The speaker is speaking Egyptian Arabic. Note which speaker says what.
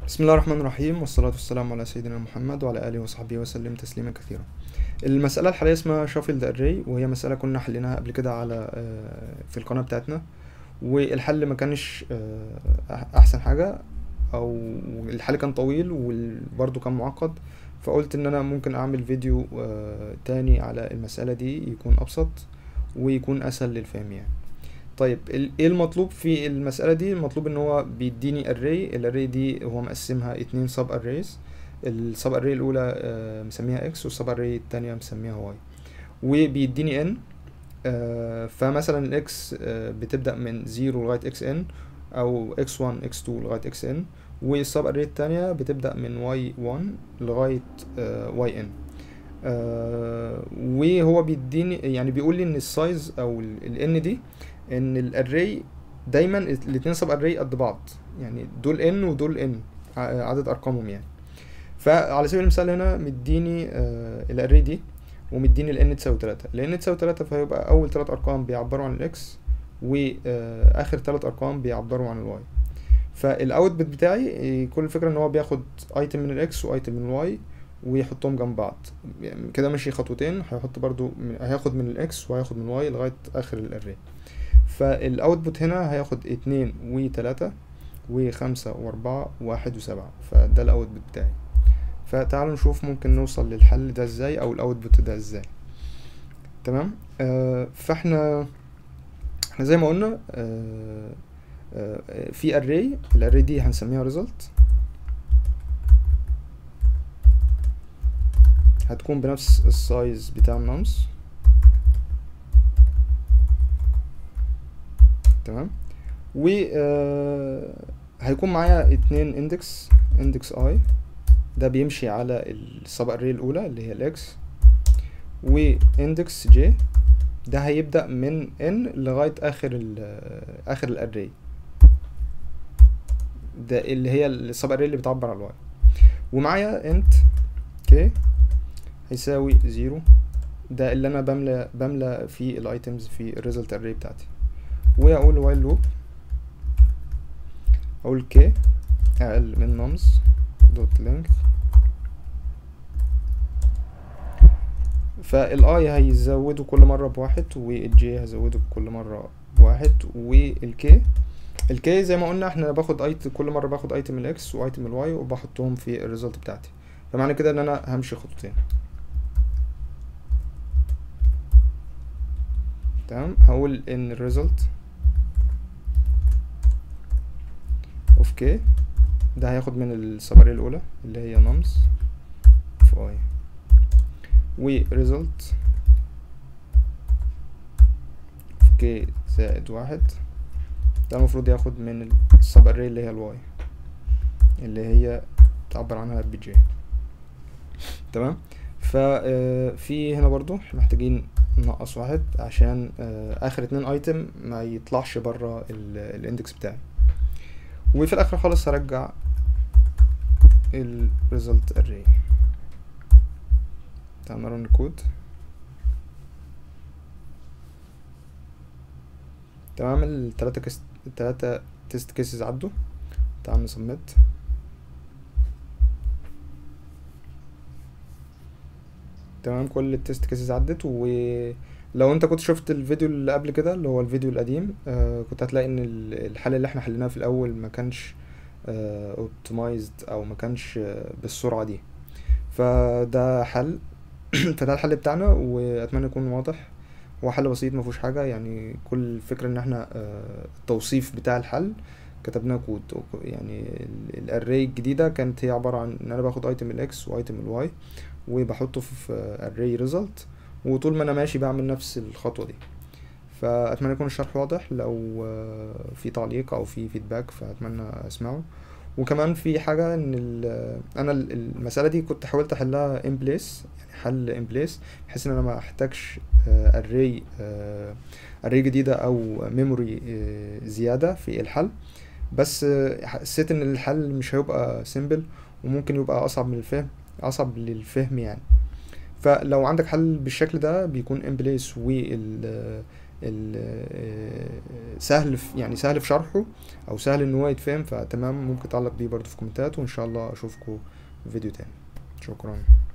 Speaker 1: بسم الله الرحمن الرحيم والصلاة والسلام على سيدنا محمد وعلى آله وصحبه وسلم تسليما كثيرا المسألة الحالية اسمها شافل ذا اري وهي مسألة كنا حليناها قبل كده على آه، في القناة بتاعتنا والحل ما كانش آه، أحسن حاجة أو الحل كان طويل وبرضه كان معقد فقلت إن أنا ممكن أعمل فيديو آه، تاني على المسألة دي يكون أبسط ويكون أسهل للفهم يعني طيب ال- ايه المطلوب في المسألة دي المطلوب ان هو بيديني array الاري دي هو مقسمها اتنين sub arrays السب array الاولى آه، مسميها x والسب array التانية مسميها y وبيديني n آه، فمثلا الاكس بتبدأ من 0 لغاية xn او x1 x2 لغاية xn والسب array التانية بتبدأ من y1 لغاية آه، yn آه، وهو بيديني يعني بيقول لي ان السايز او ال n دي ان الاري دايما الاتنين سب اري قد بعض يعني دول ان ودول ان عدد ارقامهم يعني فعلى سبيل المثال هنا مديني آه الاري دي ومديني الان تساوي تلاتة الان تساوي تلاتة فهيبقى اول تلات ارقام بيعبروا عن الاكس واخر تلات ارقام بيعبروا عن الواي فالاوتبوت بتاعي آه، كل الفكره ان هو بياخد ايتم من الاكس وايتم من الواي ويحطهم جنب بعض يعني كده ماشي خطوتين هيحط برضو من هياخد من الاكس وهياخد من الواي لغايه اخر الاري فالاوتبوت هنا هياخد اتنين وتلاتة وخمسة واربعة وواحد وسبعة فده الاوتبوت بتاعي فتعالوا نشوف ممكن نوصل للحل ده ازاي او الاوتبوت ده ازاي تمام آه فاحنا احنا زي ما قلنا آه آه في array الاري دي هنسميها result هتكون بنفس السايز بتاع النمس تمام و آه، هيكون معايا اتنين اندكس اندكس اي ده بيمشي على السب اري الاولى اللي هي الاكس واندكس جي ده هيبدأ من ان لغاية اخر ال اخر الاري ده اللي هي السب اري اللي بتعبر عن الواي ومعايا انت كي هيساوي زيرو ده اللي انا بملى بملى فيه الايتمز في الريزلت اري بتاعتي واقول while loop اقول k اقل من nums dot length فالاي هيزوده كل مرة بواحد والجي هزوده كل مرة بواحد والكي الكي زي ما قلنا احنا باخد ايت كل مرة باخد ايتم الاكس وايتم الواي وبحطهم في الريزلت بتاعتي فمعنى كده ان انا همشي خطوتين تمام هقول ان الريزلت اوف كي ده هياخد من السبرية الأولى اللي هي nums of i و result of k زائد واحد ده المفروض ياخد من السبرية اللي هي الواي اللي هي تعبر عنها بجي تمام ففي هنا برضو احنا محتاجين ننقص واحد عشان آه، اخر اتنين ايتم ما يطلعش بره الاندكس بتاعي وفي الاخر خالص هرجع ال result array تعال نرن الكود تمام التلاتة كيس التلاتة تيست كيسز عدوا تعال نسمت تمام كل التيست كيسز عدت ولو انت كنت شفت الفيديو اللي قبل كده اللي هو الفيديو القديم آه كنت هتلاقي ان ال- الحل اللي احنا حليناه في الاول ما كانش اوبتمايزد او ما كانش آه، بالسرعه دي فده حل فده الحل بتاعنا واتمنى يكون واضح هو حل بسيط ما فيهوش حاجه يعني كل الفكره ان احنا آه، التوصيف بتاع الحل كتبناه كود يعني الاري الجديده كانت هي عباره عن ان انا باخد ايتم الاكس وايتم الواي وبحطه في array result وطول ما انا ماشي بعمل نفس الخطوة دي فأتمنى يكون الشرح واضح لو آه، في تعليق أو في فيدباك فأتمنى أسمعه وكمان في حاجة إن ال- أنا ال- المسألة دي كنت حاولت أحلها in place يعني حل in place بحيث إن أنا ما أحتاجش آه، array آه، array جديدة أو memory آه، زيادة في الحل بس آه، حسيت إن الحل مش هيبقى simple وممكن يبقى أصعب من الفهم أصعب للفهم يعني فلو عندك حل بالشكل ده بيكون in place وال ال- آه، سهل في يعني سهل في شرحه او سهل ان هو يتفهم فتمام ممكن تعلق بيه برضو في كومنتات وان شاء الله اشوفكم في فيديو تاني شكرا